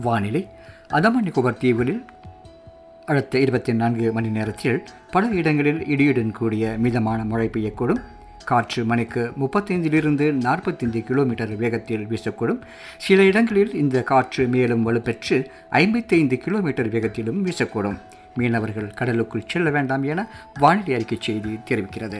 வானிலை அந்தமான் நிக்கோபார் தீவுகளில் அடுத்த இருபத்தி நான்கு மணி நேரத்தில் பல இடங்களில் இடியுடன் கூடிய மிதமான மழை பெய்யக்கூடும் காற்று மணிக்கு முப்பத்தைந்திலிருந்து நாற்பத்தைந்து கிலோமீட்டர் வேகத்தில் வீசக்கூடும் சில இடங்களில் இந்த காற்று மேலும் வலுப்பெற்று ஐம்பத்தைந்து கிலோமீட்டர் வேகத்திலும் வீசக்கூடும் மீனவர்கள் கடலுக்குள் செல்ல வேண்டாம் என வானிலை அறிக்கை செய்தி தெரிவிக்கிறது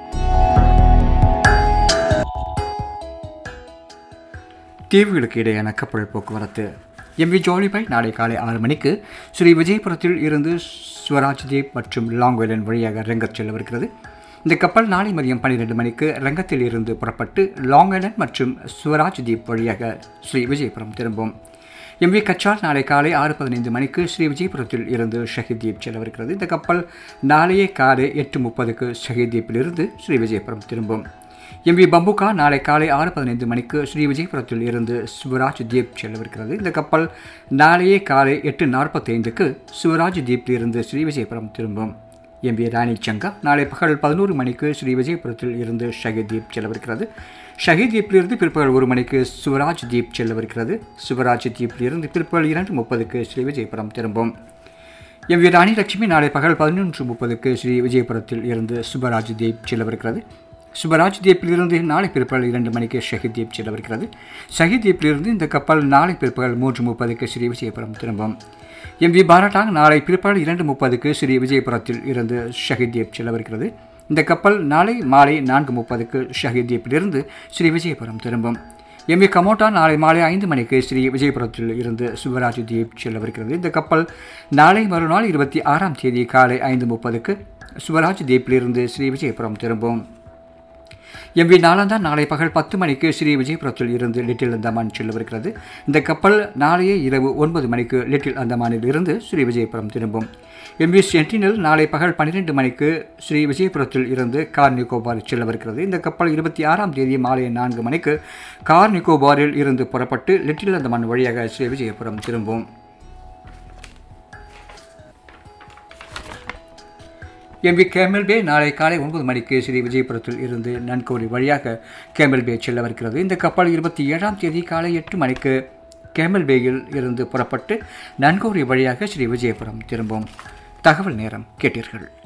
தீவுகளுக்கு இடையான கப்பல் போக்குவரத்து எம்வி ஜோலிபாய் நாளை காலை ஆறு மணிக்கு ஸ்ரீ விஜயபுரத்தில் இருந்து ஸ்வராஜ் தீப் மற்றும் லாங் ஐலண்ட் வழியாக ரங்கத் செல்லவிருக்கிறது இந்த கப்பல் நாளை மதியம் பன்னிரெண்டு மணிக்கு ரங்கத்தில் இருந்து புறப்பட்டு லாங் ஐலண்ட் மற்றும் ஸ்வராஜ் தீப் வழியாக ஸ்ரீ விஜயபுரம் திரும்பும் எம்வி கச்சால் நாளை காலை ஆறு பதினைந்து மணிக்கு ஸ்ரீ விஜயபுரத்தில் இருந்து ஷஹீத் தீப் செல்லவிருக்கிறது இந்த கப்பல் நாளையே காலை எட்டு முப்பதுக்கு ஷஹீத் தீப்பிலிருந்து ஸ்ரீ விஜயபுரம் திரும்பும் எம்வி பம்புகா நாளை காலை ஆறு பதினைந்து மணிக்கு ஸ்ரீ விஜயபுரத்தில் இருந்து சுவராஜ் தீப் செல்லவிருக்கிறது இந்த கப்பல் நாளையே காலை எட்டு நாற்பத்தைந்துக்கு சுவராஜ் தீப்பில் இருந்து ஸ்ரீ விஜயபுரம் திரும்பும் எம்பி ராணி சங்கா நாளை பகல் பதினோரு மணிக்கு ஸ்ரீ விஜயபுரத்தில் இருந்து ஷஹீத் தீப் செல்லவிருக்கிறது ஷஹீத் தீப்பிலிருந்து பிற்பகல் ஒரு மணிக்கு சுவராஜ் தீப் செல்லவிருக்கிறது சுவராஜ் தீப்பிலிருந்து பிற்பகல் இரண்டு முப்பதுக்கு ஸ்ரீ விஜயபுரம் திரும்பும் எம் வி ராணி லட்சுமி நாளை பகல் பதினொன்று முப்பதுக்கு ஸ்ரீ விஜயபுரத்தில் இருந்து சுபராஜ் தீப் செல்லவிருக்கிறது சுபராஜ் தீப்பிலிருந்து நாளை பிற்பகல் இரண்டு மணிக்கு ஷஹீத் தீப் செல்லவிருக்கிறது ஷஹீத் தீப்பிலிருந்து இந்த கப்பல் நாளை பிற்பகல் மூன்று முப்பதுக்கு ஸ்ரீ விஜயபுரம் திரும்பும் எம் வி பாராட்டாங் நாளை பிற்பகல் இரண்டு முப்பதுக்கு ஸ்ரீ விஜயபுரத்தில் இருந்து ஷஹீத் தீப் செல்லவிருக்கிறது இந்த கப்பல் நாளை மாலை நான்கு முப்பதுக்கு ஷஹீத் தீப்பிலிருந்து ஸ்ரீ விஜயபுரம் திரும்பும் எம் வி கமோட்டா நாளை மாலை ஐந்து மணிக்கு ஸ்ரீ விஜயபுரத்தில் இருந்து சுவராஜ் தீப் செல்லவிருக்கிறது இந்த கப்பல் நாளை மறுநாள் இருபத்தி ஆறாம் தேதி காலை ஐந்து முப்பதுக்கு சுவராஜ் தீப்பிலிருந்து ஸ்ரீ விஜயபுரம் திரும்பும் எம் வி நாளாந்தா நாளை பகல் பத்து மணிக்கு ஸ்ரீ விஜயபுரத்தில் இருந்து லிட்டில் அந்தமான் செல்லவிருக்கிறது இந்த கப்பல் நாளையே இரவு ஒன்பது மணிக்கு லிட்டில் அந்தமானில் இருந்து ஸ்ரீ விஜயபுரம் திரும்பும் எம் வி சென்டினல் நாளை பகல் பன்னிரெண்டு மணிக்கு ஸ்ரீ விஜயபுரத்தில் இருந்து கார் நிக்கோபார் செல்லவிருக்கிறது இந்த கப்பல் இருபத்தி ஆறாம் தேதி மாலை நான்கு மணிக்கு கார் நிக்கோபாரில் இருந்து புறப்பட்டு லிட்டில் அந்தமான் வழியாக ஸ்ரீ விஜயபுரம் திரும்பும் எம்பி கேமல் பே நாளை காலை ஒன்பது மணிக்கு ஸ்ரீ விஜயபுரத்தில் இருந்து நன்கோரி வழியாக கேமல் பே செல்லவிருக்கிறது இந்த கப்பல் இருபத்தி ஏழாம் தேதி காலை எட்டு மணிக்கு கேமல் பேயில் இருந்து புறப்பட்டு நன்கோரி வழியாக ஸ்ரீ விஜயபுரம் திரும்பும் தகவல் நேரம் கேட்டீர்கள்